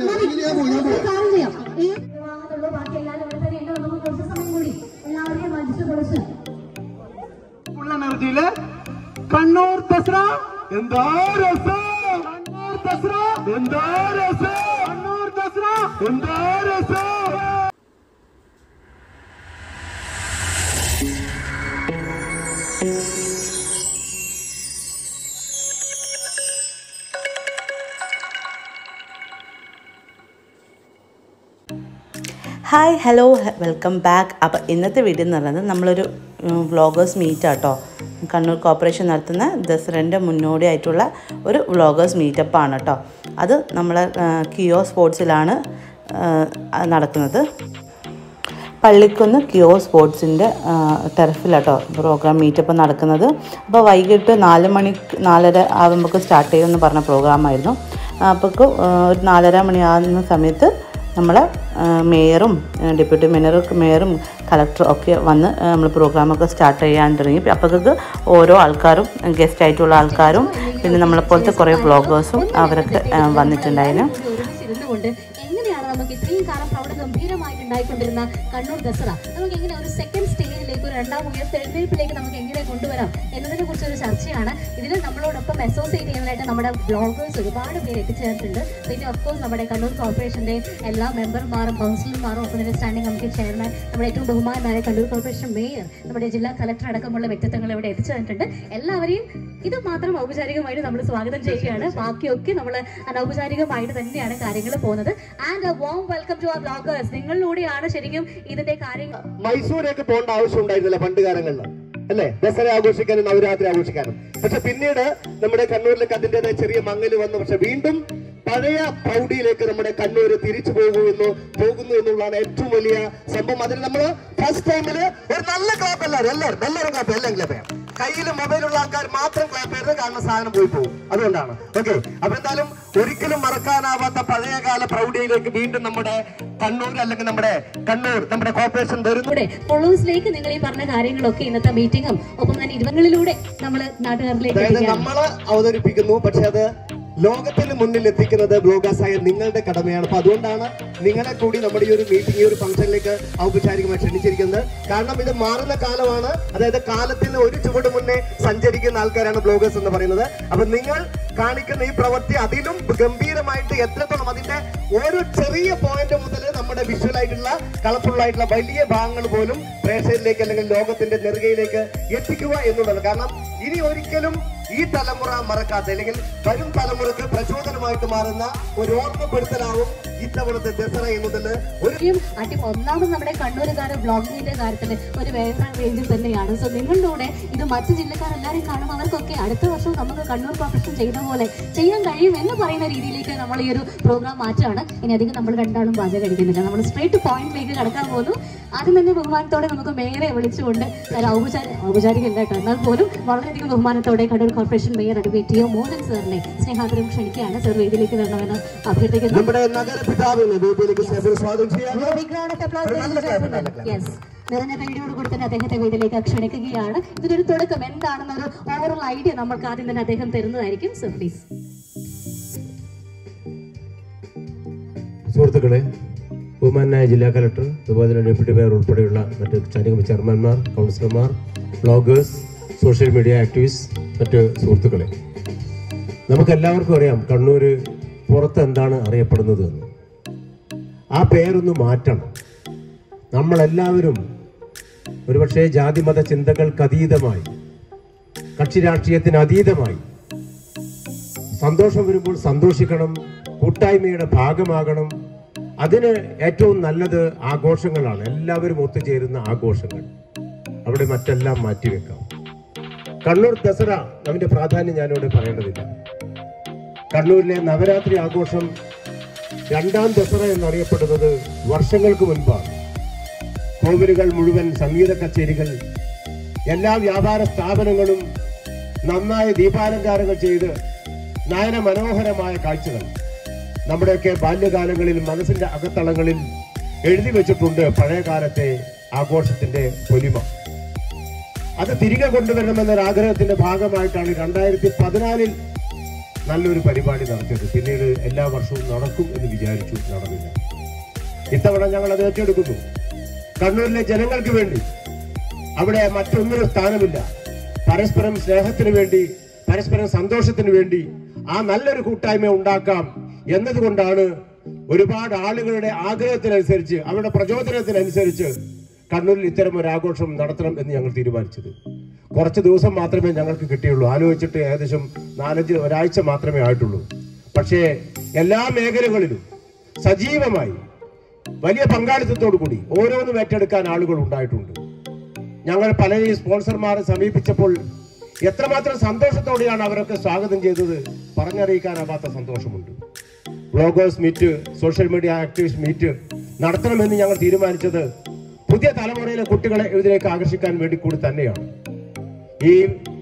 മതി. ഒരു കാര്യം ചെയ്യാം ഏ വിവാഹത്തുള്ളൂ ബാക്കി എല്ലാവരും ഇവിടെ തന്നെ ഉണ്ട് നമുക്ക് കുറച്ച് സമയം കൂടി എല്ലാവരെയും അടിച്ചു പൊളിച്ച് ഫുൾ എനർജിയില് കണ്ണൂർ ദസറ എന്താ രസം കണ്ണൂർ ദസറ എന്താ രസം കണ്ണൂർ ദസറ എന്താ രസം ഹായ് ഹലോ വെൽക്കം ബാക്ക് അപ്പോൾ ഇന്നത്തെ വീഡിയോ എന്ന് പറയുന്നത് നമ്മളൊരു വ്ളോഗേഴ്സ് മീറ്റ് ആട്ടോ കണ്ണൂർ കോർപ്പറേഷൻ നടത്തുന്ന ദസറൻ്റെ മുന്നോടിയായിട്ടുള്ള ഒരു വ്ളോഗേഴ്സ് മീറ്റപ്പാണ് കേട്ടോ അത് നമ്മളെ കിയോ സ്പോർട്സിലാണ് നടക്കുന്നത് പള്ളിക്കുന്ന് കിയോ സ്പോർട്സിൻ്റെ ടെറഫിലാട്ടോ പ്രോഗ്രാം മീറ്റപ്പ് നടക്കുന്നത് അപ്പോൾ വൈകിട്ട് നാല് മണി നാലര ആകുമ്പോൾ സ്റ്റാർട്ട് ചെയ്യുമെന്ന് പറഞ്ഞ പ്രോഗ്രാമായിരുന്നു അപ്പോൾ ഒരു നാലര മണിയാകുന്ന സമയത്ത് നമ്മളെ മേയറും ഡെപ്യൂട്ടി മേയറും മേയറും കളക്ടറും ഒക്കെ വന്ന് നമ്മൾ പ്രോഗ്രാമൊക്കെ സ്റ്റാർട്ട് ചെയ്യാൻ തുടങ്ങി അപ്പോഴത്തേക്ക് ഓരോ ആൾക്കാരും ഗസ്റ്റ് ആയിട്ടുള്ള ആൾക്കാരും പിന്നെ നമ്മളെപ്പോലത്തെ കുറേ വ്ളോഗേഴ്സും അവരൊക്കെ ആ, വന്നിട്ടുണ്ടായിരുന്നു ഇരുന്നുകൊണ്ട് എങ്ങനെയാണ് നമുക്ക് ഇത്രയും കാലം പ്രൗഢ ഗംഭീരമായിട്ട് ഉണ്ടായിക്കൊണ്ടിരുന്ന കണ്ണൂർ ദസറ നമുക്ക് എങ്ങനെ ഒരു സെക്കൻഡ് സ്റ്റേജിലേക്ക് ഒരു രണ്ടാം ഉയർത്തെഴുന്നേൽപ്പിലേക്ക് നമുക്ക് എങ്ങനെ കൊണ്ടുവരാം എന്നതിനെ കുറിച്ചൊരു ചർച്ചയാണ് ഇതിൽ നമ്മളോടൊപ്പം അസോസിയേറ്റ് ചെയ്യാനായിട്ട് നമ്മുടെ ബ്ലോഗേഴ്സ് ഒരുപാട് പേര് എത്തിച്ചേർന്നിട്ടുണ്ട് പിന്നെ ഓഫ്കോഴ്സ് നമ്മുടെ കണ്ണൂർ കോർപ്പറേഷന്റെ എല്ലാ മെമ്പർമാരും കൗൺസിലർമാരും ഒപ്പം തന്നെ സ്റ്റാൻഡിംഗ് കമ്മിറ്റി ചെയർമാൻ നമ്മുടെ ഏറ്റവും ബഹുമാനായ കണ്ണൂർ കോർപ്പറേഷൻ മേയർ നമ്മുടെ ജില്ലാ കളക്ടർ അടക്കമുള്ള വ്യക്തിത്വങ്ങൾ ഇവിടെ എത്തിച്ചേർന്നിട്ടുണ്ട് എല്ലാവരെയും ഇത് മാത്രം ഔപചാരികമായിട്ട് നമ്മൾ സ്വാഗതം ചെയ്യുകയാണ് ബാക്കിയൊക്കെ നമ്മൾ അനൗപചാരികമായിട്ട് തന്നെയാണ് കാര്യങ്ങൾ പോകുന്നത് and warm welcome to our bloggers നിങ്ങളിലൂടെയാണ് ശരിക്കും ഇതിന്റെ കാര്യങ്ങൾ മൈസൂരേക്ക് പോകേണ്ട ആവശ്യം ഉണ്ടായിരുന്നില്ല പണ്ട് കാലങ്ങളിൽ അല്ലേ ദസറ ആഘോഷിക്കാനും നവരാത്രി ആഘോഷിക്കാനും പക്ഷെ പിന്നീട് നമ്മുടെ കണ്ണൂരിലേക്ക് അതിൻ്റെതായ ചെറിയ മങ്ങല് വന്നു പക്ഷെ വീണ്ടും പഴയ പ്രൗഢിയിലേക്ക് നമ്മുടെ കണ്ണൂർ തിരിച്ചു പോകുന്നു പോകുന്നു എന്നുള്ളതാണ് ഏറ്റവും വലിയ സംഭവം അതിൽ നമ്മൾ ഫസ്റ്റ് ടൈമില് ഒരു നല്ല ക്ലാപ്പ് എല്ലാവരും എല്ലാവരും എല്ലാവരും ക്ലാപ്പ് എല്ലാം ക്ലാപ്പ് ചെയ്യാം കയ്യിൽ മൊബൈലുള്ള ആൾക്കാർ മാത്രം ക്ലാപ്പ് ചെയ്യരുത് കാരണം സാധനം പോയി പോകും അതുകൊണ്ടാണ് ഓക്കെ അപ്പൊ എന്തായാലും ഒരിക്കലും മറക്കാനാവാത്ത പഴയകാല പ്രൗഢിയിലേക്ക് വീണ്ടും നമ്മുടെ കണ്ണൂർ അല്ലെങ്കിൽ നമ്മുടെ കണ്ണൂർ നമ്മുടെ കോർപ്പറേഷൻ വരുന്നു കൂടെ ഫോളോവേഴ്സിലേക്ക് നിങ്ങൾ ഈ പറഞ്ഞ കാര്യങ്ങളൊക്കെ ഇന്നത്തെ മീറ്റിംഗും ഒപ്പം തന്നെ ഇരുവങ്ങളിലൂടെ നമ്മൾ നാട്ടുകാരിലേക്ക് അതായത് എത്തിക്കുകയാണ് നമ്മള് അവതരിപ്പിക്കുന്നു പക്ഷെ അത് ലോകത്തിന് മുന്നിൽ എത്തിക്കുന്നത് ബ്ലോഗേഴ്സായ നിങ്ങളുടെ കടമയാണ് അപ്പൊ അതുകൊണ്ടാണ് നിങ്ങളെ കൂടി നമ്മുടെ ഈ ഒരു മീറ്റിംഗ് ഈ ഒരു ഫംഗ്ഷനിലേക്ക് ഔപചാരികമായി ക്ഷണിച്ചിരിക്കുന്നത് കാരണം ഇത് മാറുന്ന കാലമാണ് അതായത് കാലത്തിന് ഒരു ചുവട് മുന്നേ സഞ്ചരിക്കുന്ന ആൾക്കാരാണ് ബ്ലോഗേഴ്സ് എന്ന് പറയുന്നത് അപ്പൊ നിങ്ങൾ കാണിക്കുന്ന ഈ പ്രവൃത്തി അതിലും ഗംഭീരമായിട്ട് എത്രത്തോളം അതിന്റെ ഓരോ ചെറിയ പോയിന്റ് മുതൽ നമ്മുടെ വിഷ്വൽ ആയിട്ടുള്ള കളർഫുൾ ആയിട്ടുള്ള വലിയ ഭാഗങ്ങൾ പോലും പ്രേക്ഷകരിലേക്ക് അല്ലെങ്കിൽ ലോകത്തിന്റെ നെറുകയിലേക്ക് എത്തിക്കുക എന്നുള്ളത് കാരണം ഇനി ഒരിക്കലും ഈ തലമുറ മറക്കാത്ത അല്ലെങ്കിൽ വരും തലമുറക്ക് പ്രചോദനമായിട്ട് മാറുന്ന ഒരു ഓർമ്മപ്പെടുത്തലാവും ഇത്തവണത്തെ ദസറ എന്നതിൽ ഒരു ശരിക്കും അടി ഒന്നാമത് നമ്മുടെ കണ്ണൂരുകാർ ബ്ലോഗിങ്ങിന്റെ കാര്യത്തിൽ ഒരു വേറെ വേണ്ടി തന്നെയാണ് സോ നിങ്ങളുടെ കൂടെ ഇത് മറ്റു ജില്ലക്കാർ എല്ലാവരും കാണുമ്പോൾ അവർക്കൊക്കെ അടുത്ത വർഷം നമുക്ക് കണ്ണൂർ കോർപ്പറേഷൻ ചെയ്ത പോലെ ചെയ്യാൻ കഴിയും എന്ന് പറയുന്ന രീതിയിലേക്ക് നമ്മൾ ഈ ഒരു പ്രോഗ്രാം മാറ്റുകയാണ് ഇനി അധികം നമ്മൾ രണ്ടാളും പാചകം അടിക്കുന്നില്ല നമ്മൾ സ്ട്രേറ്റ് പോയിന്റിലേക്ക് കടക്കാൻ പോകുന്നു ആദ്യം തന്നെ ബഹുമാനത്തോടെ നമുക്ക് മേയറെ വിളിച്ചുകൊണ്ട് ഒരു ഔപചാരിക ഔപചാരികമല്ല കേട്ടോ എന്നാൽ പോലും വളരെയധികം ബഹുമാനത്തോടെ Kannur corporation mayor advocate T O Mohan സാറിനെ സ്നേഹാദരം ക്ഷണിക്കുകയാണ് സാർ വേദിയിലേക്ക് വരണമെന്ന് അഭ്യർത്ഥിക്കുന്നു നമ്മുടെ നഗരപിതാവിനെ വേദിയിലേക്ക് സ്നേഹം സ്വാഗതം ചെയ്യാം Big round of applause, ladies and gentlemen. Yes. നിറഞ്ഞ കൈയോട് കൂടി തന്നെ അദ്ദേഹത്തെ വീട്ടിലേക്ക് ക്ഷണിക്കുകയാണ് ഇതിനൊരു തുടക്കം എന്താണെന്നൊരു ഓവറോൾ ഐഡിയ നമ്മൾക്ക് ആദ്യം തന്നെ അദ്ദേഹം തരുന്നതായിരിക്കും സോ പ്ലീസ് സുഹൃത്തുക്കളെ ബഹുമാനായ ജില്ലാ കലക്ടർ അതുപോലെ തന്നെ ഡെപ്യൂട്ടി മേയർ ഉൾപ്പെടെയുള്ള മറ്റ് സ്റ്റാൻഡിംഗ് കമ്മിറ്റി ചെയർമാൻമാർ കൗൺസിലർമാർ ബ്ലോഗേഴ്സ് സോഷ്യൽ മീഡിയ ആക്ടിവിസ്റ്റ് മറ്റ് സുഹൃത്തുക്കളെ നമുക്കെല്ലാവർക്കും അറിയാം കണ്ണൂർ പുറത്ത് എന്താണ് അറിയപ്പെടുന്നത് എന്ന് ആ പേരൊന്ന് മാറ്റണം നമ്മളെല്ലാവരും ഒരുപക്ഷെ ജാതിമത ചിന്തകൾക്ക് അതീതമായി കക്ഷി രാഷ്ട്രീയത്തിന് അതീതമായി സന്തോഷം വരുമ്പോൾ സന്തോഷിക്കണം കൂട്ടായ്മയുടെ ഭാഗമാകണം അതിന് ഏറ്റവും നല്ലത് ആഘോഷങ്ങളാണ് എല്ലാവരും ഒത്തുചേരുന്ന ആഘോഷങ്ങൾ അവിടെ മറ്റെല്ലാം മാറ്റിവെക്കാം കണ്ണൂർ ദസറ അതിന്റെ പ്രാധാന്യം ഞാനിവിടെ പറയേണ്ടതില്ല കണ്ണൂരിലെ നവരാത്രി ആഘോഷം രണ്ടാം ദസറ എന്നറിയപ്പെടുന്നത് വർഷങ്ങൾക്ക് മുൻപാണ് കോവിലുകൾ മുഴുവൻ സംഗീത കച്ചേരികൾ എല്ലാ വ്യാപാര സ്ഥാപനങ്ങളും നന്നായ ദീപാലങ്കാരങ്ങൾ ചെയ്ത് നയന മനോഹരമായ കാഴ്ചകൾ നമ്മുടെയൊക്കെ ബാല്യകാലങ്ങളിൽ മനസ്സിന്റെ അകത്തളങ്ങളിൽ എഴുതി വെച്ചിട്ടുണ്ട് പഴയ കാലത്തെ ആഘോഷത്തിന്റെ പൊലിമ അത് തിരികെ കൊണ്ടുവരണമെന്നൊരു ആഗ്രഹത്തിന്റെ ഭാഗമായിട്ടാണ് രണ്ടായിരത്തി പതിനാലിൽ നല്ലൊരു പരിപാടി നടത്തിയത് പിന്നീട് എല്ലാ വർഷവും നടക്കും എന്ന് വിചാരിച്ചു നടന്നില്ല ഇത്തവണ ഞങ്ങൾ അത് ഏറ്റെടുക്കുന്നു കണ്ണൂരിലെ ജനങ്ങൾക്ക് വേണ്ടി അവിടെ മറ്റൊന്നിനും സ്ഥാനമില്ല പരസ്പരം സ്നേഹത്തിന് വേണ്ടി പരസ്പരം സന്തോഷത്തിന് വേണ്ടി ആ നല്ലൊരു കൂട്ടായ്മ ഉണ്ടാക്കാം എന്നതുകൊണ്ടാണ് ഒരുപാട് ആളുകളുടെ ആഗ്രഹത്തിനനുസരിച്ച് അവരുടെ പ്രചോദനത്തിനനുസരിച്ച് കണ്ണൂരിൽ ഇത്തരം ഒരു ആഘോഷം നടത്തണം എന്ന് ഞങ്ങൾ തീരുമാനിച്ചത് കുറച്ച് ദിവസം മാത്രമേ ഞങ്ങൾക്ക് കിട്ടിയുള്ളൂ ആലോചിച്ചിട്ട് ഏകദേശം നാലഞ്ച് ഒരാഴ്ച മാത്രമേ ആയിട്ടുള്ളൂ പക്ഷേ എല്ലാ മേഖലകളിലും സജീവമായി വലിയ പങ്കാളിത്തത്തോടു കൂടി ഓരോന്നും ഏറ്റെടുക്കാൻ ആളുകൾ ഉണ്ടായിട്ടുണ്ട് ഞങ്ങൾ പല ഈ സ്പോൺസർമാരെ സമീപിച്ചപ്പോൾ എത്രമാത്രം സന്തോഷത്തോടെയാണ് അവരൊക്കെ സ്വാഗതം ചെയ്തത് പറഞ്ഞറിയിക്കാനാവാത്ത സന്തോഷമുണ്ട് bloggers meet social media activist meet നടത്തണമെന്ന് ഞങ്ങൾ തീരുമാനിച്ചത് പുതിയ തലമുറയിലെ കുട്ടികളെ ഇതിലേക്ക് ആകർഷിക്കാൻ വേണ്ടി കൂടി തന്നെയാണ് ഈ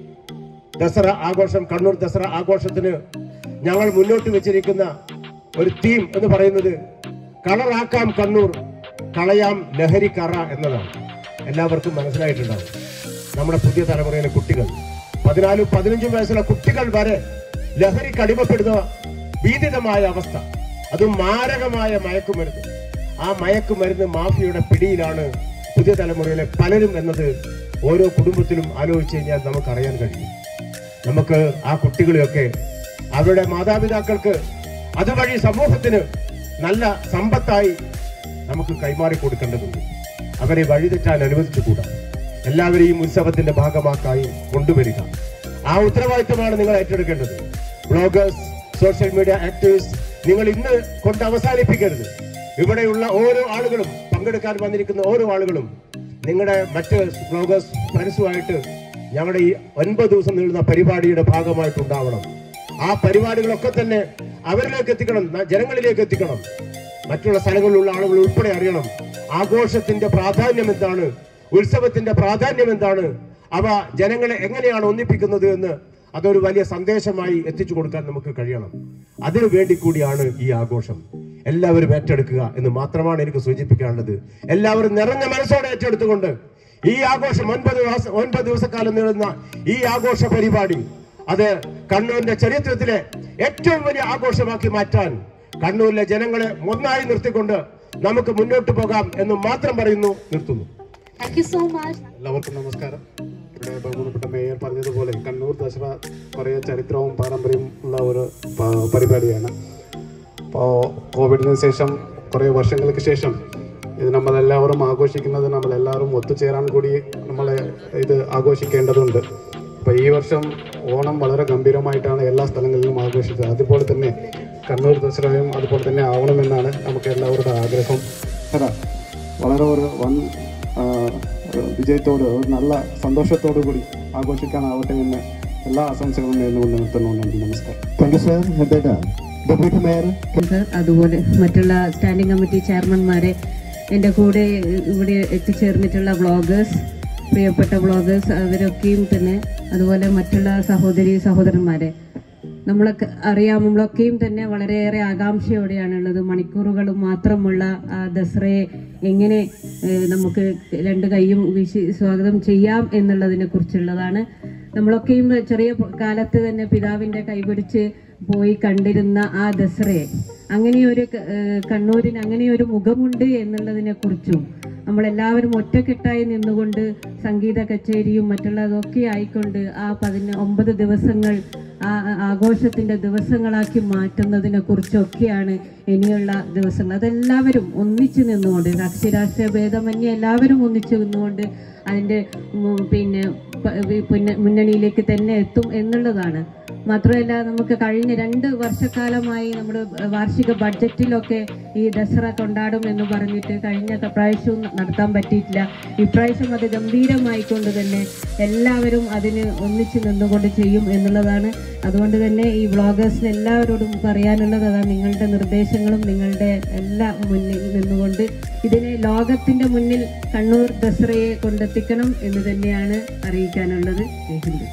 ദസറ ആഘോഷം കണ്ണൂർ ദസറ ആഘോഷത്തിന് ഞങ്ങൾ മുന്നോട്ട് വെച്ചിരിക്കുന്ന ഒരു തീം എന്ന് പറയുന്നത് കളറാക്കാം കണ്ണൂർ കളയാം ലഹരി കറ എന്നതാണ് എല്ലാവർക്കും മനസ്സിലായിട്ടുണ്ടാവും നമ്മുടെ പുതിയ തലമുറയിലെ കുട്ടികൾ പതിനാലും പതിനഞ്ചും വയസ്സുള്ള കുട്ടികൾ വരെ ലഹരി കടിമപ്പെടുന്ന ഭീതിതമായ അവസ്ഥ അതും മാരകമായ മയക്കുമരുന്ന് ആ മയക്കുമരുന്ന് മാഫിയയുടെ പിടിയിലാണ് പുതിയ തലമുറയിലെ പലരും എന്നത് ഓരോ കുടുംബത്തിലും ആലോചിച്ച് കഴിഞ്ഞാൽ നമുക്കറിയാൻ കഴിയും നമുക്ക് ആ കുട്ടികളെയൊക്കെ അവരുടെ മാതാപിതാക്കൾക്ക് അതുവഴി സമൂഹത്തിന് നല്ല സമ്പത്തായി നമുക്ക് കൈമാറി കൊടുക്കേണ്ടതുണ്ട് അവരെ വഴിതെറ്റാൻ അനുവദിച്ചുകൂടാ എല്ലാവരെയും ഉത്സവത്തിന്റെ ഭാഗമാക്കായി കൊണ്ടുവരിക ആ ഉത്തരവാദിത്തമാണ് നിങ്ങൾ ഏറ്റെടുക്കേണ്ടത് ബ്ലോഗേഴ്സ് സോഷ്യൽ മീഡിയ ആക്ടിവിസ്റ്റ് നിങ്ങൾ ഇന്ന് കൊണ്ട് അവസാനിപ്പിക്കരുത് ഇവിടെയുള്ള ഓരോ ആളുകളും പങ്കെടുക്കാൻ വന്നിരിക്കുന്ന ഓരോ ആളുകളും നിങ്ങളുടെ മറ്റ് ബ്ലോഗേഴ്സ് ഫ്രണ്ട്സുമായിട്ട് ഞങ്ങളുടെ ഈ ഒൻപത് ദിവസം നീളുന്ന പരിപാടിയുടെ ഭാഗമായിട്ടുണ്ടാവണം ആ പരിപാടികളൊക്കെ തന്നെ അവരിലേക്ക് എത്തിക്കണം ന- ജനങ്ങളിലേക്ക് എത്തിക്കണം മറ്റുള്ള സ്ഥലങ്ങളിലുള്ള ആളുകൾ ഉൾപ്പെടെ അറിയണം ആഘോഷത്തിന്റെ പ്രാധാന്യം എന്താണ് ഉത്സവത്തിന്റെ പ്രാധാന്യം എന്താണ് അവ ജനങ്ങളെ എങ്ങനെയാണ് ഒന്നിപ്പിക്കുന്നത് എന്ന് അതൊരു വലിയ സന്ദേശമായി എത്തിച്ചു കൊടുക്കാൻ നമുക്ക് കഴിയണം അതിനു വേണ്ടി കൂടിയാണ് ഈ ആഘോഷം എല്ലാവരും ഏറ്റെടുക്കുക എന്ന് മാത്രമാണ് എനിക്ക് സൂചിപ്പിക്കാനുള്ളത് എല്ലാവരും നിറഞ്ഞ മനസ്സോടെ ഏറ്റെടുത്തുകൊണ്ട് ഈ ആഘോഷം ഒൻപത് ദിവസം ഒൻപത് ദിവസക്കാലം നീളുന്ന ഈ ആഘോഷ പരിപാടി അത് കണ്ണൂരിന്റെ ചരിത്രത്തിലെ ഏറ്റവും വലിയ ആഘോഷമാക്കി മാറ്റാൻ കണ്ണൂരിലെ ജനങ്ങളെ ഒന്നായി നിർത്തിക്കൊണ്ട് നമുക്ക് മുന്നോട്ട് പോകാം എന്ന് മാത്രം പറയുന്നു നിർത്തുന്നു താങ്ക് യു സോ മച്ച് എല്ലാവർക്കും നമസ്കാരം ഇവിടെ ബഹുമാനപ്പെട്ട മേയർ പറഞ്ഞതുപോലെ കണ്ണൂർ ദസറ കുറേ ചരിത്രവും പാരമ്പര്യവും ഉള്ള ഒരു പ- പരിപാടിയാണ് അപ്പോൾ കോവിഡിന് ശേഷം കുറേ വർഷങ്ങൾക്ക് ശേഷം ഇത് നമ്മളെല്ലാവരും ആഘോഷിക്കുന്നത് നമ്മളെല്ലാവരും ഒത്തുചേരാൻ കൂടി നമ്മൾ ഇത് ആഘോഷിക്കേണ്ടതുണ്ട് അപ്പോൾ ഈ വർഷം ഓണം വളരെ ഗംഭീരമായിട്ടാണ് എല്ലാ സ്ഥലങ്ങളിലും ആഘോഷിച്ചത് അതുപോലെ തന്നെ കണ്ണൂർ ദസറയും അതുപോലെ തന്നെ ആവണമെന്നാണ് നമുക്ക് എല്ലാവരുടെ ആഗ്രഹം ദസറ വളരെ ഒരു വൻ ആ, ഒരു വിജയത്തോട് ഒരു നല്ല സന്തോഷത്തോടു കൂടി ആഘോഷിക്കാനാവട്ടെ എന്ന് എല്ലാ ആശംസകളും നേർന്നുകൊണ്ട് നിർത്തുന്നു നന്ദി നമസ്കാരം താങ്ക് യു സർ ഹെഡേറ്റ ഡെപ്യൂട്ടി മേയർ സർ അതുപോലെ മറ്റുള്ള സ്റ്റാൻഡിംഗ് കമ്മിറ്റി ചെയർമാൻമാരെ എൻ്റെ കൂടെ ഇവിടെ എത്തിച്ചേർന്നിട്ടുള്ള വ്ളോഗേഴ്സ് പ്രിയപ്പെട്ട വ്ളോഗേഴ്സ് അവരൊക്കെയും തന്നെ അതുപോലെ മറ്റുള്ള സഹോദരി സഹോദരന്മാരെ നമ്മളൊക്കെ അറിയാം നമ്മളൊക്കെയും തന്നെ വളരെയേറെ ആകാംക്ഷയോടെയാണുള്ളത് മണിക്കൂറുകൾ മാത്രമുള്ള ആ ദസറയെ എങ്ങനെ ഏഹ്, നമുക്ക് രണ്ട് കൈയും വീശി സ്വാഗതം ചെയ്യാം എന്നുള്ളതിനെ കുറിച്ചുള്ളതാണ് നമ്മളൊക്കെയും ചെറിയ കാലത്ത് തന്നെ പിതാവിന്റെ കൈപിടിച്ച് പോയി കണ്ടിരുന്ന ആ ദസറയെ അങ്ങനെയൊരു ക- ഏഹ് കണ്ണൂരിന് അങ്ങനെയൊരു മുഖമുണ്ട് എന്നുള്ളതിനെ കുറിച്ചും നമ്മളെല്ലാവരും ഒറ്റക്കെട്ടായി നിന്നുകൊണ്ട് സംഗീത കച്ചേരിയും മറ്റുള്ളതൊക്കെ ആയിക്കൊണ്ട് ആ പതിന ഒമ്പത് ദിവസങ്ങൾ ആ ആ ആഘോഷത്തിന്റെ ദിവസങ്ങളാക്കി മാറ്റുന്നതിനെ കുറിച്ചൊക്കെയാണ് ഇനിയുള്ള ദിവസങ്ങൾ അതെല്ലാവരും ഒന്നിച്ചു നിന്നുകൊണ്ട് കക്ഷിരാഷ്ട്രീയ ഭേദമന്യേ എല്ലാവരും ഒന്നിച്ചു നിന്നുകൊണ്ട് അതിന്റെ ഉം, പിന്നെ പ- വി- പുന്ന- മുന്നണിയിലേക്ക് തന്നെ എത്തും എന്നുള്ളതാണ് മാത്രമല്ല നമുക്ക് കഴിഞ്ഞ രണ്ട് വർഷക്കാലമായി നമ്മുടെ വാർഷിക ബഡ്ജറ്റിലൊക്കെ ഈ ദസറ കൊണ്ടാടും എന്ന് പറഞ്ഞിട്ട് കഴിഞ്ഞ ക- പ്രാവശ്യവും നടത്താൻ പറ്റിയിട്ടില്ല ഇപ്രാവശ്യം അത് ഗംഭീരമായിക്കൊണ്ട് തന്നെ എല്ലാവരും അതിന് ഒന്നിച്ച് നിന്നുകൊണ്ട് ചെയ്യും എന്നുള്ളതാണ് അതുകൊണ്ട് തന്നെ ഈ വ്ളോഗേഴ്സിന് എല്ലാവരോടും പറയാനുള്ളത് അതാണ് നിങ്ങളുടെ നിർദ്ദേശങ്ങളും നിങ്ങളുടെ എല്ലാ മുന്നിൽ നിന്നുകൊണ്ട് ഇതിനെ ലോകത്തിന്റെ മുന്നിൽ കണ്ണൂർ ദസറയെ കൊണ്ടെത്തിക്കണം എന്ന് തന്നെയാണ് അറിയിക്കാനുള്ളത് Jai Hind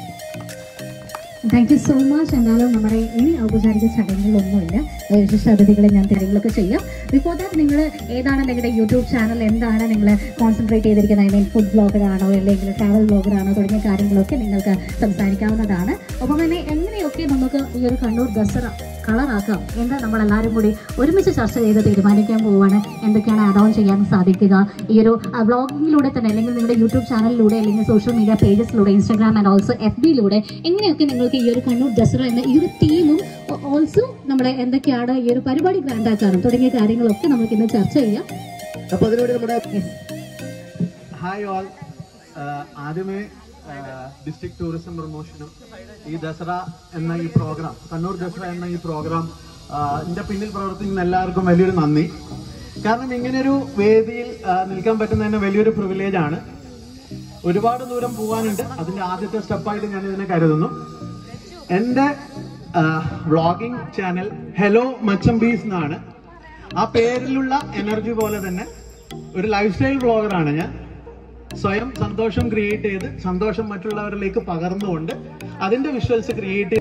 thank you so much എന്നാലും നമ്മുടെ ഇനി ഔപചാരിക ചടങ്ങുകളൊന്നുമില്ല ഏഹ് വിശിഷ്ട അതിഥികളെ ഞാൻ തിരഞ്ഞെടുപ്പൊക്കെ ചെയ്യാം ബിഫോർ ദാറ്റ് നിങ്ങൾ ഏതാണ് നിങ്ങളുടെ യൂട്യൂബ് ചാനൽ എന്താണ് നിങ്ങൾ കോൺസെൻട്രേറ്റ് ചെയ്തിരിക്കുന്നത് ഐ മീൻ ഫുഡ് ബ്ലോഗറാണോ അല്ലെങ്കിൽ ട്രാവൽ ബ്ലോഗറാണോ തുടങ്ങിയ കാര്യങ്ങളൊക്കെ നിങ്ങൾക്ക് സംസാരിക്കാവുന്നതാണ് ഒപ്പം തന്നെ എങ്ങനെയൊക്കെ എങ്ങനെയൊക്കെ നമുക്ക് ഈ ഒരു കണ്ണൂർ ദസറ കളറാക്കാം എന്ന് നമ്മളെല്ലാവരും കൂടി ഒരുമിച്ച് ചർച്ച ചെയ്ത് തീരുമാനിക്കാൻ പോവുകയാണ് എന്തൊക്കെയാണ് ആഡ് ഓൺ ചെയ്യാൻ സാധിക്കുക ഈ ഒരു വ്ളോഗിങ്ങിലൂടെ തന്നെ അല്ലെങ്കിൽ നിങ്ങളുടെ യൂട്യൂബ് ചാനലിലൂടെ അല്ലെങ്കിൽ സോഷ്യൽ മീഡിയ പേജസിലൂടെ ഇൻസ്റ്റാഗ്രാം ആൻഡ് ഓൾസോ എഫ് ബിയിലൂടെ എങ്ങനെയൊക്കെ നിങ്ങൾക്ക് ഈ ഒരു കണ്ണൂർ ദസറ എന്ന ഈ ഒരു തീമും ഓൾസോ നമ്മുടെ എന്തൊക്കെയാണ് ഈ ഒരു പരിപാടി ഗ്രാൻഡ് ആക്കാനും തുടങ്ങിയ കാര്യങ്ങളൊക്കെ നമുക്ക് ഇന്ന് ചർച്ച ചെയ്യാം അപ്പൊ അതിനുവേണ്ടി നമ്മുടെ ഹായ് ഓൾ ആദ്യമേ ഡിസ്ട്രിക്ട് ടൂറിസം പ്രൊമോഷനും ഈ ദസറ എന്ന ഈ പ്രോഗ്രാം കണ്ണൂർ ദസറ എന്ന ഈ പ്രോഗ്രാം ഇതിന്റെ പിന്നിൽ പ്രവർത്തിക്കുന്ന എല്ലാവർക്കും വലിയൊരു നന്ദി കാരണം ഇങ്ങനൊരു വേദിയിൽ ആ, നിൽക്കാൻ പറ്റുന്ന തന്നെ വലിയൊരു പ്രിവിലേജ് ആണ് ഒരുപാട് ദൂരം പോകാനുണ്ട് അതിന്റെ ആദ്യത്തെ സ്റ്റെപ്പായിട്ട് ഞാൻ ഇതിനെ കരുതുന്നു എൻ്റെ വ്ളോഗിംഗ് ചാനൽ ഹലോ മച്ചംബീസ് എന്നാണ് ആ പേരിലുള്ള എനർജി പോലെ തന്നെ ഒരു ലൈഫ് സ്റ്റൈൽ വ്ളോഗറാണ് ഞാൻ സ്വയം സന്തോഷം ക്രിയേറ്റ് ചെയ്ത് സന്തോഷം മറ്റുള്ളവരിലേക്ക് പകർന്നുകൊണ്ട് അതിന്റെ വിഷ്വൽസ് ക്രിയേറ്റ്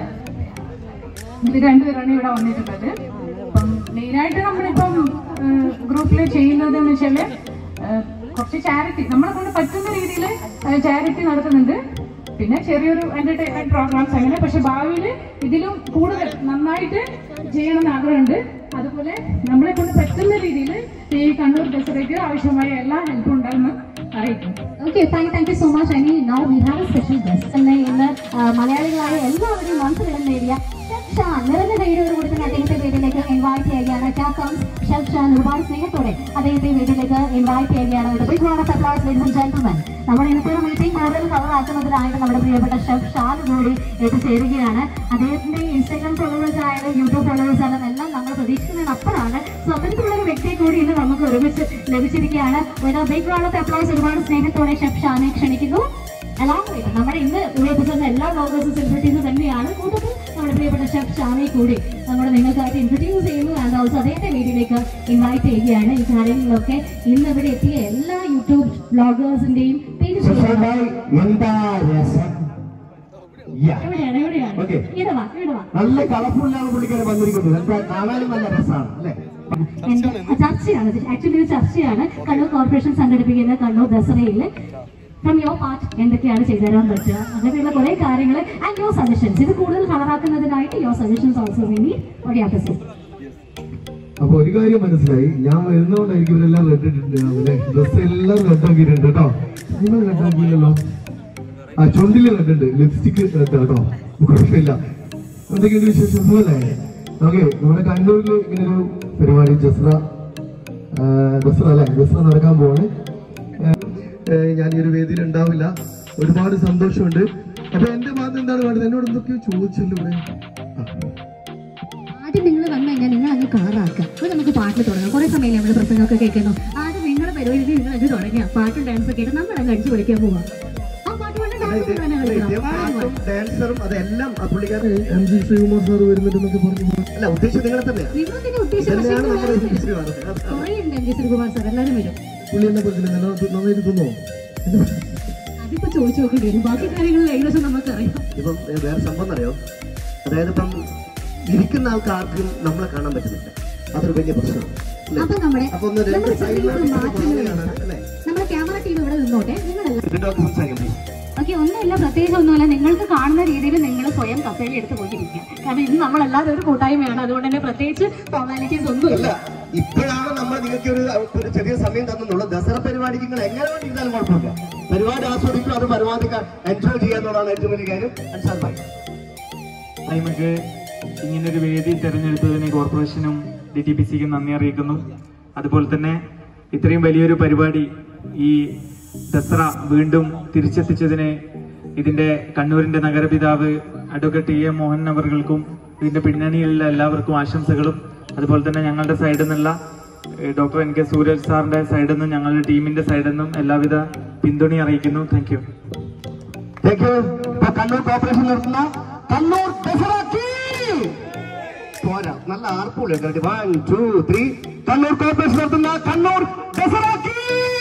ഇത് രണ്ടുപേരാണ് ഇവിടെ വന്നിട്ടുള്ളത് അപ്പം മെയിനായിട്ട് നമ്മളിപ്പം ഗ്രൂപ്പിൽ ചെയ്യുന്നത് എന്ന് വെച്ചാല് ഏഹ്, കുറച്ച് ചാരിറ്റി നമ്മളെ കൊണ്ട് പറ്റുന്ന രീതിയിൽ ചാരിറ്റി നടത്തുന്നുണ്ട് പിന്നെ ചെറിയൊരു എന്റർടൈൻമെന്റ് പ്രോഗ്രാംസ് അങ്ങനെ പക്ഷെ ഭാവിയിൽ ഇതിലും കൂടുതൽ നന്നായിട്ട് ചെയ്യണമെന്ന് ആഗ്രഹമുണ്ട് അതുപോലെ നമ്മളെ കൊണ്ട് പറ്റുന്ന രീതിയിൽ ഈ കണ്ണൂർ ദസറയ്ക്ക് ആവശ്യമായ എല്ലാ ഹെൽപ്പും ഉണ്ടാകുമെന്ന് അറിയിക്കും okay thank thank you so much അനി now we have a special guest എന്നെ ഇന്ന് ആ, മലയാളികളായ എല്ലാവരുടെയും മനസ്സിലിടം നേടിയ ഷെഫ് ഷാൻ നിറഞ്ഞ കൈയോട് കൂടി തന്നെ അദ്ദേഹത്തെ വീട്ടിലേക്ക് ഇൻവൈറ്റ് ചെയ്യുകയാണ് ക്യാപ്റ്റൻസ് ഷെഫ് ഷാൻ ഒരുപാട് സ്നേഹത്തോടെ അദ്ദേഹത്തെ വീട്ടിലേക്ക് ഇൻവൈറ്റ് ചെയ്യുകയാണ് ഒരു big round of applause ladies and gentlemen നമ്മുടെ ഇന്നത്തെ ഒരു മീറ്റിംഗ് കൂടുതൽ കളറാക്കുന്നതിനായിട്ട് നമ്മുടെ പ്രിയപ്പെട്ട ഷെഫ് ഷാൻ കൂടി എത്തിച്ചേരുകയാണ് അദ്ദേഹത്തിന്റെ ഇൻസ്റ്റാഗ്രാം ഫോളോവേഴ്സ് ആയാലും യൂട്യൂബ് ഫോളോവേഴ്സ് ആയാലും എല്ലാം നമ്മൾ പ്രതീക്ഷിക്കുന്നതിന് അപ്പുറമാണ് സോ അത്തരത്തിലുള്ള ഒരു വ്യക്തിയെ കൂടി ഇന്ന് നമുക്ക് ഒരുമിച്ച് ലഭിച്ചിരിക്കുകയാണ് ഒരു ബിഗ് റൗണ്ട് ഓഫ് അപ്ലോസ് ഒരുപാട് സ്നേഹത്തോടെ ഷെഫ് ഷാനെ ക്ഷണിക്കുന്നു എല്ലാം നമ്മുടെ ഇന്ന് ഇവിടെ എത്തിച്ചേർന്ന എല്ലാ ബ്ലോഗേഴ്സും സെലിബ്രിറ്റീസും തന്നെയാണ് കൂട്ടത്തിൽ നമ്മുടെ പ്രിയപ്പെട്ട ഷെഫ് ഷാനെ കൂടി നമ്മുടെ നിങ്ങൾക്കായിട്ട് ഇൻട്രൊഡ്യൂസ് ചെയ്യുന്നു ആൻഡ് ഓൾസോ അദ്ദേഹത്തെ വീഡിയോയിലേക്ക് ഇൻവൈറ്റ് ചെയ്യുകയാണ് ഈ കാര്യങ്ങളിലൊക്കെ ഇന്ന് ഇവിടെ എത്തിയ എല്ലാ യൂട്യൂബ് ബ്ലോഗേഴ്സിന്റെയും പേര് സുഷമഭായ്, എന്താ രസം യാ. എവിടെയാണ് എവിടെയാണ് Okay. ഇവിടെ വാ ഇവിടെ വാ നല്ല കളർഫുള്ളാണ് പുള്ളിക്കാരെ വന്നിരിക്കുന്നത് എന്താ കാണാനും നല്ല രസമാണ് അല്ലേ എന്റെ ചർച്ചയാണ് ആക്ച്വലി ഒരു ചർച്ചയാണ് കണ്ണൂർ കോർപ്പറേഷൻ സംഘടിപ്പിക്കുന്ന കണ്ണൂർ ദസറയിൽ ഫ്രം യുവർ പാർട്ട് എന്തൊക്കെയാണ് ചെയ്തു തരാൻ പറ്റുക അങ്ങനെയുള്ള കുറെ കാര്യങ്ങൾ ആൻഡ് യുവർ സജഷൻസ് ഇത് കൂടുതൽ കളറാക്കുന്നതിനായിട്ട് യുവർ സജഷൻസ് ഓൾസോ വേണ്ടി ഒടിയാപ്പസ് അപ്പൊ ഒരു കാര്യം മനസ്സിലായി ഞാൻ വരുന്നതുകൊണ്ടായിരിക്കും ഇവരെല്ലാം റെഡ് ഇട്ടിട്ടുണ്ട് അവരെ ഡ്രസ് എല്ലാം റെഡ് ആക്കിയിട്ടുണ്ട് കേട്ടോ നിങ്ങൾ റെഡ് ആക്കിയില്ലല്ലോ ആ ചുണ്ടില് റെഡ് ഉണ്ട് ലിപ്സ്റ്റിക് റെഡ് കേട്ടോ കുഴപ്പമില്ല എന്തൊക്കെയുണ്ട് വിശേഷം സുഖല്ലേ ഓക്കെ നമ്മുടെ കണ്ണൂരിൽ ഇങ്ങനെ ഒരു പരിപാടി ദസറ ആ, ദസറ അല്ലേ ദസറ നടക്കാൻ പോവാണ് ഏ, ഞാൻ ഈ ഒരു വേദിയിൽ ഉണ്ടാവില്ല ഒരുപാട് സന്തോഷമുണ്ട് അപ്പൊ എന്റെ ഭാഗത്ത് എന്താണ് വേണ്ടത് എന്നോട് എന്തൊക്കെയോ ചോദിച്ചല്ലോ ഇവിടെ ആ. ആദ്യം നിങ്ങൾ വന്നു കഴിഞ്ഞാൽ നിങ്ങൾ അങ്ങ് കളറാക്കുക അപ്പൊ നമുക്ക് പാട്ടിൽ തുടങ്ങാം കുറെ സമയം നമ്മൾ പ്രസംഗമൊക്കെ കേൾക്കുന്നു ആദ്യം നിങ്ങളുടെ പരിപാടി നിങ്ങൾ അങ്ങ് തുടങ്ങിയ പാട്ടും ഡാൻസ് ഒക്കെ ആയിട്ട് നമ്മൾ അങ്ങ് അടിച്ചു പഠിക്കാൻ പോവാം ആ പാട്ട് കൊണ്ട് ഡാൻസ് തന്നെ കളിക്കണം പാട്ടും ഡാൻസറും അതെല്ലാം ആ പുള്ളിക്കാരൻ എം ജി ശ്രീകുമാർ സാർ വരുന്നുണ്ടെന്നൊക്കെ പറഞ്ഞു അല്ല ഉദ്ദേശിച്ചത് നിങ്ങളെ തന്നെയാണ് നിങ്ങളതിന്റെ ഉദ്ദേശം തന്നെയാണ് നമ്മുടെ ഹിസ്റ്ററി കുറേ ഉണ്ട് എം ജി ശ്രീകുമാർ സാർ എല്ലാവരും വരും പുള്ളി എന്നെ പറഞ്ഞില്ല നന്നായിട്ട് തിന്നോ അതിപ്പോ ചോദിച്ചു നോക്കേണ്ടി വരും ബാക്കി കാര്യങ്ങൾ ഏകദേശം നമുക്കറിയാം ഇപ്പം ഏ, വേറെ സംഭവം അറിയോ അതായത് ഇപ്പം ഇരിക്കുന്ന ആൾക്കാർക്കും നമ്മളെ കാണാൻ പറ്റുന്നില്ല അതൊരു വലിയ പ്രശ്നമാണ് അല്ലേ? അപ്പൊ നമ്മുടെ അപ്പൊ ഒന്ന് രണ്ട് നമ്മുടെ സൈഡിലോട്ട് ചെറിയൊരു ഇങ്ങനെ മാറ്റങ്ങൾ പോവുകയാണ്, അല്ലേ? നമ്മുടെ ക്യാമറ ടീം ഇവിടെ നിന്നോട്ടെ നിങ്ങളെല്ലാം ഇതിന്റെ അകത്ത് സംസാരിക്കാം please. ഓക്കെ ഒന്നുമില്ല പ്രത്യേകിച്ച് ഒന്നുമില്ല നിങ്ങൾക്ക് കാണുന്ന രീതിയിൽ നിങ്ങൾ സ്വയം കപ്പേലി എടുത്ത് പോയിരിക്കുക കാരണം ഇന്ന് നമ്മളെല്ലാവരും ഒരു കൂട്ടായ്മയാണ് അതുകൊണ്ട് തന്നെ പ്രത്യേകിച്ച് ഫോർമാലിറ്റീസ് അല്ല ഒന്നുമില്ല ഇപ്പോഴാണ് നമ്മൾ നിങ്ങൾക്ക് ഒരു ഒരു ചെറിയ സമയം തന്നുള്ളൂ ദസറ പരിപാടിക്ക് നിങ്ങൾ എങ്ങനെ വേണ്ടിയിരുന്നാലും കുഴപ്പമില്ല പരിപാടി ആസ്വദിക്കും അത് പരമാവധി എൻജോയ് ചെയ്യാന്നുള്ളതാണ് ഏറ്റവും വലിയ കാര്യം അൻസാർ ഭായ് നമുക്ക് ഇങ്ങനൊരു വേദി തെരഞ്ഞെടുത്തതിന് കോർപ്പറേഷനും ഡി ടി പി സിക്കും നന്ദി അറിയിക്കുന്നു അതുപോലെ തന്നെ ഇത്രയും വലിയൊരു പരിപാടി ഈ ദസറ വീണ്ടും തിരിച്ചെത്തിച്ചതിന് ഇതിന്റെ കണ്ണൂരിന്റെ നഗരപിതാവ് അഡ്വക്കേറ്റ് ടി എ മോഹൻ അവർകൾക്കും ഇതിന്റെ പിന്നണിയിലുള്ള എല്ലാവർക്കും ആശംസകളും അതുപോലെ തന്നെ ഞങ്ങളുടെ സൈഡിൽ നിന്നുള്ള ഏഹ്, ഡോക്ടർ എൻ കെ സൂരജ് സാറിന്റെ സൈഡിൽ നിന്നും ഞങ്ങളുടെ ടീമിന്റെ സൈഡിൽ നിന്നും എല്ലാവിധ പിന്തുണയും അറിയിക്കുന്നു താങ്ക് യു താങ്ക് യു ഇപ്പൊ കണ്ണൂർ കോർപ്പറേഷൻ നടത്തുന്ന കണ്ണൂർ ദസറക്ക് പോരാ നല്ല ആർപ്പുള്ള one two three Kannur corporation നടത്തുന്ന കണ്ണൂർ ദസറക്ക്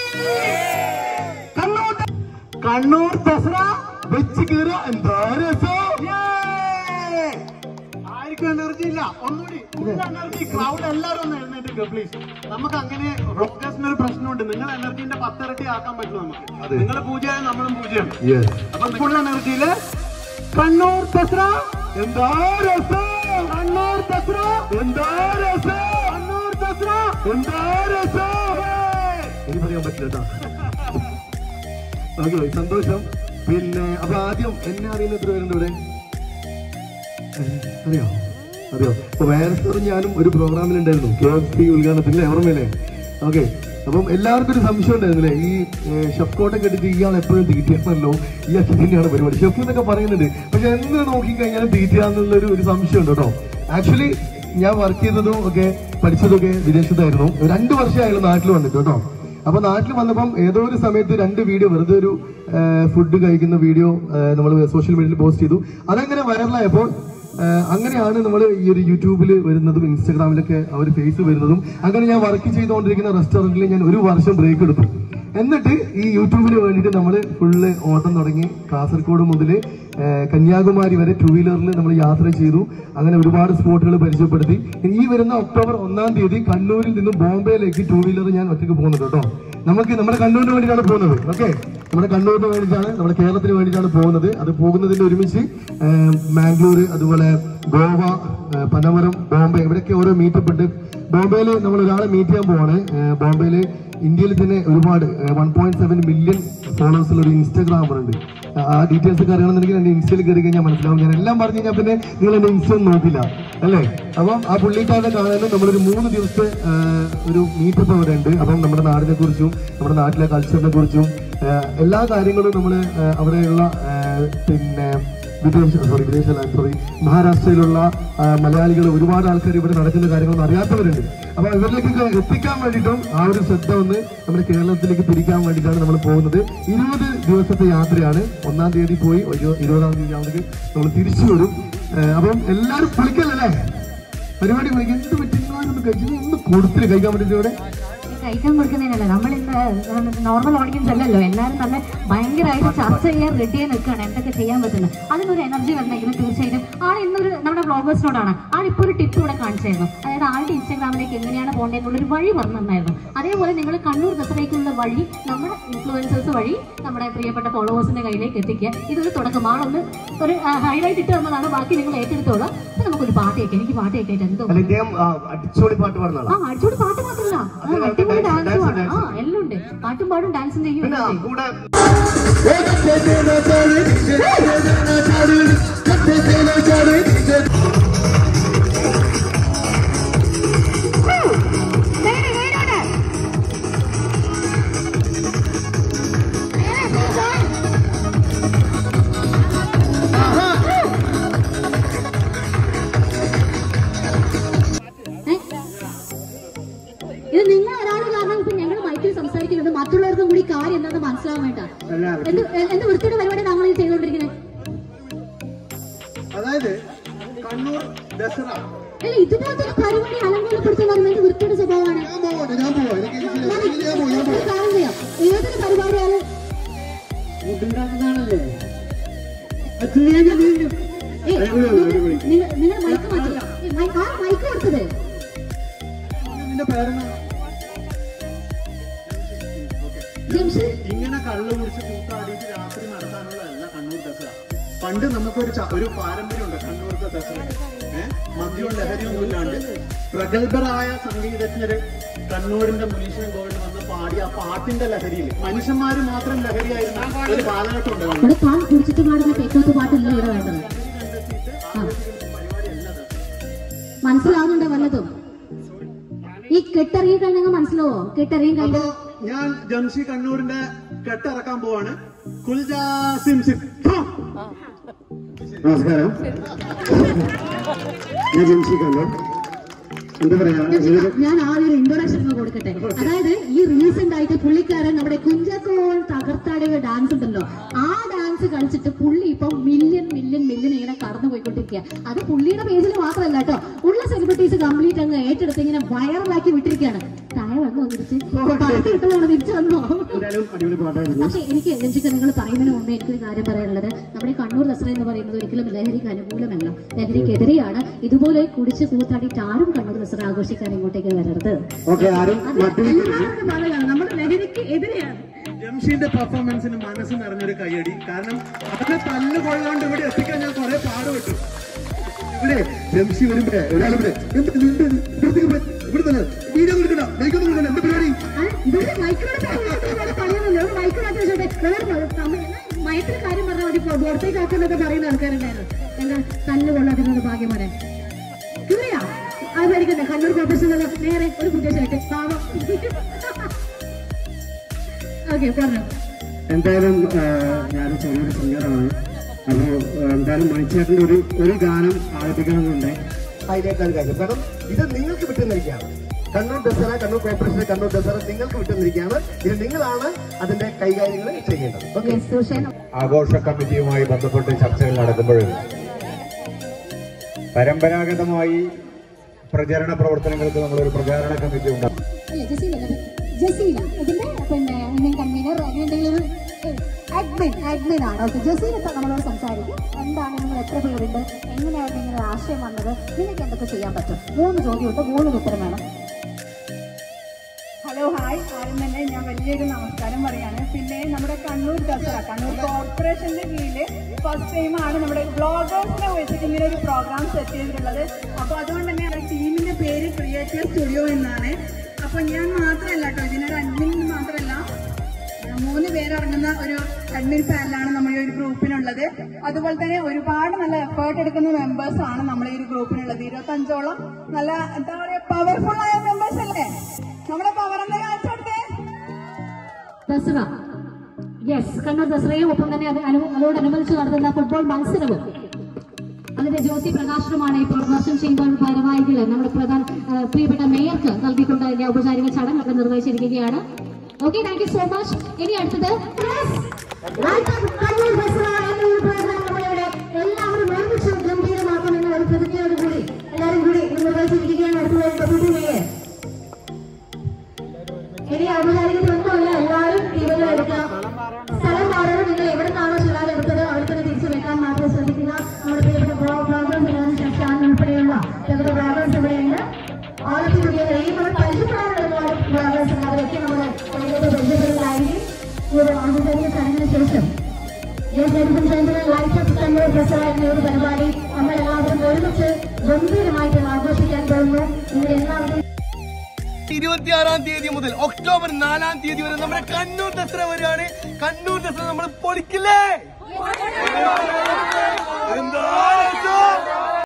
കണ്ണൂർ ദ- കണ്ണൂർ ദസറ വെച്ച് കീറുക എന്താ രസം Yay! ആർക്കും എനർജി ഇല്ല ഒന്നുകൂടി എനർജി ക്രൗഡ് എല്ലാവരും ഒന്ന് എഴുന്നേറ്റ് പ്ലീസ് നമുക്ക് അങ്ങനെ റോക്കേഴ്സിന് ഒരു പ്രശ്നമുണ്ട് നിങ്ങൾ എനർജിന്റെ പത്തിരട്ടി ആക്കാൻ പറ്റും നമുക്ക് നിങ്ങൾ പൂജയായ നമ്മളും പൂജയാണ് യെസ് അപ്പൊ ഫുൾ എനർജിയില് കണ്ണൂർ ദസറ എന്താ രസം കണ്ണൂർ ദസറ എന്താ രസം കണ്ണൂർ ദസറ എന്താ രസം ഇനി പറയാൻ പറ്റില്ല കേട്ടോ ഓക്കെ സന്തോഷം പിന്നെ അപ്പൊ ആദ്യം എന്നെ അറിയുന്ന എത്ര പേരുണ്ട് ഇവിടെ അറിയോ അറിയോ അപ്പൊ വൈറസ് ഞാനും ഒരു പ്രോഗ്രാമിലുണ്ടായിരുന്നു കെ എഫ് സി ഉദ്ഘാടനത്തിലെ ഓർമ്മയില്ലേ ഓക്കെ അപ്പം എല്ലാവർക്കും ഒരു സംശയം ഉണ്ടായിരുന്നില്ലേ ഈ ഷെഫ് കോട്ടൊക്കെ എടുത്ത് ഇയാൾ എപ്പോഴും തീറ്റയാണല്ലോ ഇയാൾക്ക് തന്നെയാണ് പരിപാടി ഷെഫ് എന്നൊക്കെ പറയുന്നുണ്ട് പക്ഷെ എന്ന് നോക്കിക്കഴിഞ്ഞാൽ തീറ്റയാന്നുള്ളൊരു ഒരു സംശയം ഉണ്ട് കേട്ടോ ആക്ച്വലി ഞാൻ വർക്ക് ചെയ്തതും ഒക്കെ പഠിച്ചതൊക്കെ വിദേശത്തായിരുന്നു രണ്ട് വർഷമായിരുന്നു നാട്ടിൽ വന്നിട്ട് കേട്ടോ അപ്പൊ നാട്ടിൽ വന്നപ്പം ഏതോ ഒരു സമയത്ത് രണ്ട് വീഡിയോ വെറുതെ ഒരു ഫുഡ് കഴിക്കുന്ന വീഡിയോ നമ്മൾ സോഷ്യൽ മീഡിയയിൽ പോസ്റ്റ് ചെയ്തു അതങ്ങനെ വൈറലായപ്പോൾ ആഹ് അങ്ങനെയാണ് നമ്മൾ ഈ ഒരു യൂട്യൂബിൽ വരുന്നതും ഇൻസ്റ്റാഗ്രാമിലൊക്കെ അവർ ഫേസ് വരുന്നതും അങ്ങനെ ഞാൻ വർക്ക് ചെയ്തുകൊണ്ടിരിക്കുന്ന റെസ്റ്റോറന്റിൽ ഞാൻ ഒരു വർഷം ബ്രേക്ക് എടുത്തു എന്നിട്ട് ഈ യൂട്യൂബിന് വേണ്ടിയിട്ട് നമ്മൾ ഫുള്ള് ഓട്ടം തുടങ്ങി കാസർഗോഡ് മുതൽ കന്യാകുമാരി വരെ ടൂ വീലറിൽ നമ്മൾ യാത്ര ചെയ്തു അങ്ങനെ ഒരുപാട് സ്പോട്ടുകൾ പരിചയപ്പെടുത്തി ഈ വരുന്ന ഒക്ടോബർ ഒന്നാം തീയതി കണ്ണൂരിൽ നിന്നും ബോംബെയിലേക്ക് ടൂ വീലർ ഞാൻ ഒറ്റയ്ക്ക് പോകുന്നത് കേട്ടോ നമുക്ക് നമ്മുടെ കണ്ണൂരിന് വേണ്ടിയിട്ടാണ് പോകുന്നത് ഓക്കെ നമ്മുടെ കണ്ണൂരിന് വേണ്ടിയിട്ടാണ് നമ്മുടെ കേരളത്തിന് വേണ്ടിയിട്ടാണ് പോകുന്നത് അത് പോകുന്നതിന് ഒരുമിച്ച് ഏഹ്, മാംഗ്ലൂർ അതുപോലെ ഗോവ ഏഹ്, പനമരം ബോംബെ ഇവിടെയൊക്കെ ഓരോ മീറ്റപ്പ് ഉണ്ട് ബോംബെയിൽ നമ്മൾ ഒരാളെ മീറ്റ് ചെയ്യാൻ പോവാണ് ഏഹ്, ബോംബെയിൽ ഇന്ത്യയിൽ തന്നെ ഒരുപാട് one point seven million followers ഉള്ള ഒരു ഇൻസ്റ്റാഗ്രാമർ ഉണ്ട് ആ ഡീറ്റെയിൽസ് ഒക്കെ അറിയണമെന്നുണ്ടെങ്കിൽ എന്റെ ഇൻസ്റ്റയിൽ കയറി കഴിഞ്ഞാൽ മനസ്സിലാവും ഞാൻ എല്ലാം പറഞ്ഞു കഴിഞ്ഞാൽ പിന്നെ നിങ്ങൾ എന്റെ ഇൻസ്റ്റ ഒന്നും നോക്കില്ല അല്ലേ അപ്പം ആ പുള്ളിക്കാരനെ കാണാനും നമ്മളൊരു മൂന്ന് ദിവസത്തെ ആ, ഒരു മീറ്റപ്പ് അവിടെ ഉണ്ട് അപ്പം നമ്മുടെ നാടിനെ കുറിച്ചും നമ്മുടെ നാട്ടിലെ കൾച്ചറിനെ കുറിച്ചും ആ, എല്ലാ കാര്യങ്ങളും നമ്മൾ അവിടെയുള്ള ആ, പിന്നെ വിദേശ സോറി വിദേശ സോറി മഹാരാഷ്ട്രയിലുള്ള ആ, മലയാളികൾ ഒരുപാട് ആൾക്കാർ ഇവിടെ നടക്കുന്ന കാര്യങ്ങളൊന്നും അറിയാത്തവരുണ്ട് അപ്പൊ ഇവരിലേക്കൊക്കെ എത്തിക്കാൻ വേണ്ടിയിട്ടും ആ ഒരു ശ്രദ്ധ ഒന്ന് നമ്മുടെ കേരളത്തിലേക്ക് തിരിക്കാൻ വേണ്ടിയിട്ടാണ് നമ്മൾ പോകുന്നത് ഇരുപത് ദിവസത്തെ യാത്രയാണ് ഒന്നാം തീയതി പോയി ഒരു ഇരുപതാം തീയതി ആവുമ്പോൾ നമ്മൾ തിരിച്ചു വരും ആ, അപ്പം എല്ലാവരും വിളിക്കല്ലേ പരിപാടി വിളിക്കാൻ എന്ത് പറ്റുന്ന കഴിച്ചു ഇന്ന് കൂടുതൽ കഴിക്കാൻ വേണ്ടിയിട്ട് ഇവിടെ കഴിക്കാൻ കൊടുക്കുന്നതിനല്ല നമ്മൾ ഇന്ന് നോർമൽ ഓഡിയൻസ് അല്ലല്ലോ എല്ലാവരും നല്ല ഭയങ്കരമായിട്ട് ചർച്ച ചെയ്യാൻ റെഡി ആയി നിൽക്കുകയാണ് എന്തൊക്കെ ചെയ്യാൻ പറ്റുന്നത് അതിനൊരു എനർജി വരണമെങ്കിൽ തീർച്ചയായിട്ടും ആൾ ഇന്നൊരു നമ്മുടെ ബ്ലോഗേഴ്സിനോടാണ് ആൾ ഇപ്പോൾ ഒരു ടിപ്പ് ഇവിടെ കാണിച്ചായിരുന്നു അതായത് ആളുടെ ഇൻസ്റ്റാഗ്രാമിലേക്ക് എങ്ങനെയാണ് പോകേണ്ടതെന്നുള്ളൊരു വഴി പറഞ്ഞു തന്നായിരുന്നു അതേപോലെ നിങ്ങൾ കണ്ണൂർ ദസറയ്ക്കുള്ള വഴി നമ്മുടെ ഇൻഫ്ലുവൻസേഴ്സ് വഴി നമ്മുടെ പ്രിയപ്പെട്ട ഫോളോവേഴ്സിന്റെ കയ്യിലേക്ക് എത്തിക്കുക ഇതൊരു തുടക്കം ആളൊന്ന് ഒരു ഹൈലൈറ്റ് ഇട്ട് തന്നതാണ് ബാക്കി നിങ്ങൾ ഏറ്റെടുത്തോളാം അപ്പൊ നമുക്കൊരു പാട്ട് കേൾക്കാം എനിക്ക് പാട്ട് കേൾക്കായിട്ട് എന്തോ അല്ല ഇദ്ദേഹം ആ, അടിച്ചുപൊളി പാട്ട് പാടുന്ന ആ അടിച്ചോട് പാട്ട് മാത്രമല്ല ആ, അടിപൊളി ഡാൻസും ആണ് ആ എല്ലാം ഉണ്ട് പാട്ടും പാടും ഡാൻസും ചെയ്യും എല്ലാം ചെയ്യും. കൂടെ ഇത് നിങ്ങൾ ഒരാൾ കാരണം ഇപ്പൊ ഞങ്ങൾ മൈക്കിൽ സംസാരിക്കുന്നുണ്ട് മറ്റുള്ളവർക്കും കൂടി കാര്യം എന്താണെന്ന് മനസ്സിലാവാൻ വേണ്ട എന്ത് എന്ത് വൃത്തിയുടെ പരിപാടി താങ്കൾ ഈ ചെയ്തുകൊണ്ടിരിക്കുന്നത് അതായത് കണ്ണൂർ ദസറ അല്ല ഇതുപോലത്തെ ഒരു പരിപാടി അലങ്കോലപ്പെടുത്തുന്ന പറയുന്നത് വൃത്തിയുടെ സ്വഭാവമാണ് ഞാൻ പോവാ ഞാൻ പോവാ എനിക്ക് ഞാൻ ഞാൻ പോവാ ഞാൻ പോവാ ഒരു കാര്യം ചെയ്യാം ഏതൊരു പരിപാടിയാണ് നിങ്ങൾ നിങ്ങൾ മൈക്ക് മാറ്റി ഏയ്, മൈ- ആ മൈക്ക് കൊടുത്തത് നിന്റെ പേരെന്നാ ജംഷീദ് ഇങ്ങനെ കള്ളു കുടിച്ച് കൂത്താടിയിട്ട് രാത്രി നടത്താനുള്ളതല്ല കണ്ണൂർ ദസറ പണ്ട് നമുക്കൊരു ച- ഒരു പാരമ്പര്യമുണ്ട് കണ്ണൂർത്തെ ദസറ ഏഹ് മദ്യവും ലഹരിയൊന്നും ഇല്ലാണ്ട് പ്രഗത്ഭരായ സംഗീതജ്ഞര് കണ്ണൂരിന്റെ മുനീശ്വരൻ കോവിൽ വന്ന് പാടി ആ പാട്ടിന്റെ ലഹരിയിൽ മനുഷ്യന്മാര് മാത്രം ലഹരിയായിരുന്ന ഒരു കാലഘട്ടം ഉണ്ടായിരുന്നു ഇവിടെ താൻ കുടിച്ചിട്ട് പാടുന്ന പേക്കോത്ത് പാട്ടല്ല ഇവിടെ വേണ്ടത് ആ. മനസ്സിലാവുന്നുണ്ടോ വല്ലതും ഈ കെട്ടറിയി കഴിഞ്ഞാൽ മനസ്സിലാവോ കെട്ടറിയും കഴിഞ്ഞ ഞാൻ ജംഷി കണ്ണൂരിന്റെ കെട്ടിറക്കാൻ പോവാണ് കുൽജാ സിം സിം ഠം. നമസ്കാരം ഞാൻ ജംഷി കണ്ണൂർ എന്താ പറയാ ഇവര് ഞാൻ ആദ്യം ഒരു ഇൻട്രൊഡക്ഷൻ ഒന്ന് കൊടുക്കട്ടെ അതായത് ഈ റീസെന്റ് ആയിട്ട് പുള്ളിക്കാരൻ നമ്മുടെ കുഞ്ചാക്കോൾ തകർത്താടിയ ഡാൻസ് ഉണ്ടല്ലോ ആ ഡാൻസ് കളിച്ചിട്ട് പുള്ളി ഇപ്പം മില്യൺ മില്യൺ മില്യൺ ഇങ്ങനെ കടന്നു പോയിക്കൊണ്ടിരിക്കുക അത് പുള്ളിയുടെ പേജിൽ മാത്രമല്ല കേട്ടോ ഉള്ള സെലിബ്രിറ്റീസ് കംപ്ലീറ്റ് അങ്ങ് ഏറ്റെടുത്ത് ഇങ്ങനെ വൈറലാക്കി വിട്ടിരിക്കുകയാണ് താഴെ വന്നോ തിരിച്ച് പാട്ട് കിട്ടുന്നതാണ് തിരിച്ചു വന്നോ എന്തായാലും അടിപൊളി പാട്ടായിരുന്നു പക്ഷേ എനിക്ക് രഞ്ജിക്ക് നിങ്ങൾ പറയുന്നതിന് മുമ്പേ എനിക്കൊരു കാര്യം പറയാനുള്ളത് നമ്മുടെ കണ്ണൂർ ദസറ എന്ന് പറയുന്നത് ഒരിക്കലും ലഹരിക്ക് അനുകൂലമല്ല ലഹരിക്കെതിരെയാണ് ഇതുപോലെ കുടിച്ച് കൂത്താടിയിട്ട് ആരും കണ്ണൂർ ദസറ ആഘോഷിക്കാൻ ഇങ്ങോട്ടേക്ക് വരരുത് ഓക്കെ ആരും അത് മറ്റു എല്ലാവർക്കും നല്ലതാണ് നമ്മൾ ലഹരിക്ക് എതിരെയാണ് ജംഷിന്റെ പെർഫോമൻസിന് മനസ്സ് നിറഞ്ഞൊരു കൈയടി കാരണം അവനെ തല്ല് കൊള്ളാണ്ട് ഇവിടെ എത്തിക്കാൻ ഞാൻ കുറെ പാടുപെട്ടു ഇവിടെ ജംഷി വരുമ്പേ ഒരാളിവിടെ എന്ത് എന്ത് ഇവിടുത്തേക്ക് ഇവിടെ ഇവിടെ തന്നെ വീഡിയോ കൊടുക്കണ്ട മൈക്കൊന്നും കൊടുക്കണ്ട എന്താ പരിപാടി ഇവരുടെ മൈക്കിനോട് പറയുന്നില്ല മൈക്കിനകത്ത് വെച്ചിട്ട് മയത്തിന് കാര്യം പറഞ്ഞാൽ മതി പുറത്തേക്ക് ആക്കുന്നൊക്കെ പറയുന്ന ആൾക്കാരുണ്ടായിരുന്നു എന്താ തല്ല് കൊള്ളാതിരുന്നത് ഭാഗ്യമാരെ ഇവരെയാ അത് പഠിക്കണ്ടേ കണ്ണൂർ കോർപ്പറേഷൻ നേരെ ഒരു പ്രത്യേകിച്ചായിട്ട് പാവം ഓക്കെ പറഞ്ഞു എന്തായാലും ഞാൻ ചെറിയൊരു സിംഗറാണ് അപ്പോൾ എന്തായാലും മണിച്ചേട്ടൻ്റെ ഒരു ഒരു ഗാനം ആലപിക്കണമെന്നുണ്ട് അതിനേക്കാൾ കാര്യം കാരണം ഇത് നിങ്ങൾക്ക് വിട്ടുന്നിരിക്കുകയാണ് കണ്ണൂർ ദസറ കണ്ണൂർ കോർപ്പറേഷന്റെ കണ്ണൂർ ദസറ നിങ്ങൾക്ക് വിട്ടുന്നിരിക്കുകയാണ് ഇത് നിങ്ങളാണ് അതിന്റെ കൈകാര്യങ്ങൾ ചെയ്യേണ്ടത് ഓക്കെ ആഘോഷ കമ്മിറ്റിയുമായി ബന്ധപ്പെട്ട് ചർച്ചകൾ നടക്കുമ്പോൾ പരമ്പരാഗതമായി പ്രചരണ പ്രവർത്തനങ്ങൾക്ക് നമ്മളൊരു പ്രചാരണ കമ്മിറ്റി ഉണ്ടാകും അല്ല ജസീല ജസീല ഇതിന്റെ പിന്നെ ഇന്ത്യൻ കൺവീനർ അങ്ങനെ എന്തെങ്കിലും ഒരു അഡ്മിൻ അഡ്മിൻ ആണ് ഓക്കെ ജസീല ഇപ്പൊ നമ്മളോട് സംസാരിക്കും എന്താണ് നിങ്ങൾ എത്ര പേരുണ്ട് എങ്ങനെയായിരുന്നു ഇങ്ങനെ ഒരു ആശയം വന്നത് നിങ്ങൾക്ക് എന്തൊക്കെ ചെയ്യാൻ പറ്റും മൂന്ന് ചോദ്യമുണ്ട് മൂന്നിന് ഉത്തരം വേണം ഹലോ ഹായ് ആദ്യം തന്നെ ഞാൻ വലിയൊരു നമസ്കാരം പറയാണ് പിന്നെ നമ്മുടെ കണ്ണൂർ ദസറ കണ്ണൂർ കോർപ്പറേഷന്റെ കീഴില് ഫസ്റ്റ് ടൈം ആണ് നമ്മുടെ ബ്ലോഗേഴ്സിനെ വെച്ചിട്ട് ഇങ്ങനെ ഒരു പ്രോഗ്രാം സെറ്റ് ചെയ്തിട്ടുള്ളത് അപ്പൊ അതുകൊണ്ട് തന്നെ നമ്മുടെ ടീമിന്റെ പേര് ക്രിയേറ്റീവ് സ്റ്റുഡിയോ എന്നാണ് അപ്പൊ ഞാൻ മാത്രമല്ല കേട്ടോ ഇതിനൊരു അഡ്മിൻ മാത്രമല്ല മൂന്ന് പേരടങ്ങുന്ന ഒരു അഡ്മിൻ പാനലാണ് നമ്മുടെ ഈ ഒരു ഗ്രൂപ്പിനുള്ളത് അതുപോലെ തന്നെ ഒരുപാട് നല്ല എഫേർട്ട് എടുക്കുന്ന മെമ്പേഴ്സ് ആണ് നമ്മുടെ ഈ ഒരു ഗ്രൂപ്പിനുള്ളത് ഇരുപത്തഞ്ചോളം നല്ല എന്താ പറയാ പവർഫുൾ ആയ മെമ്പേഴ്സ് അല്ലേ നമ്മുടെ പവർ എന്താ കാണിച്ചെടുത്തേ ദസറ യെസ് കണ്ണൂർ ദസറയും ഒപ്പം തന്നെ അത് അനു- അതോടനുബന്ധിച്ച് നടത്തുന്ന ഫുട്ബോൾ മത്സരവും അതിന്റെ ജോസി പ്രകാശനമാണ് ഈ പ്രദർശനം ചെയ്യുമ്പോൾ ഭാരവാഹികൾ നമ്മുടെ പ്രധാന ആ, പ്രിയപ്പെട്ട മേയർക്ക് നൽകിക്കൊണ്ട് അതിന്റെ ഔപചാരിക ചടങ്ങ് അവിടെ നിർവഹിച്ചിരിക്കുകയാണ് okay thank you so much ഇനി അടുത്തത് കണ്ണൂർ ദസറ എന്നൊരു പ്രോഗ്രാം നമ്മളിവിടെ എല്ലാവരും ഒരുമിച്ച് ഗംഭീരമാക്കുമെന്ന ഒരു പ്രതിജ്ഞയോടുകൂടി എല്ലാവരും കൂടി നിർവഹിച്ചിരിക്കുകയാണ് അടുത്തത് ഡെപ്യൂട്ടി മേയർ ഇനി ഔപചാരികത്വമൊന്നുമില്ല എല്ലാവരും ടീമുകൾ എടുക്കാം സ്ഥലം മാറണം നിങ്ങൾ എവിടെ നിന്നാണോ ചെല്ലാൻ എടുത്തത് അവിടെ തന്നെ തിരിച്ചു വെക്കാൻ മാത്രം ശ്രദ്ധിക്കുക നമ്മുടെ പ്രിയപ്പെട്ട ബ്ലോഗേഴ്സ് ശശാൻ ഉൾപ്പെടെയുള്ള ഞങ്ങളുടെ ബ്ലോഗേഴ്സ് ഇവിടെയുണ്ട് ഓണത്തിന് കൂടിയത് ഈ നമ്മൾ പരിചയപ്പെടാനുള്ള ഒരുപാട് ബ്ലോഗേഴ്സ് ഉണ്ട് അവരൊക്കെ നമ്മൾ വളരെ പരിചയപ്പെടുന്നതായിരിക്കും ഈ ഒരു ഔപചാരിക ചടങ്ങിന് ശേഷം ലൈഫ് ഓഫ് കണ്ണൂർ പ്രസവായിരുന്ന ഒരു പരിപാടി നമ്മൾ എല്ലാവരും ഒരുമിച്ച് ഗംഭീരമായിട്ട് ആഘോഷിക്കാൻ പോകുന്നു നിങ്ങൾ എല്ലാവരും ഇരുപത്തിയാറാം തീയതി മുതൽ ഒക്ടോബർ നാലാം തീയതി വരെ നമ്മുടെ കണ്ണൂർ ദസറ വരികയാണ് കണ്ണൂർ ദസറ നമ്മൾ പൊളിക്കില്ലേ എന്താ രസം?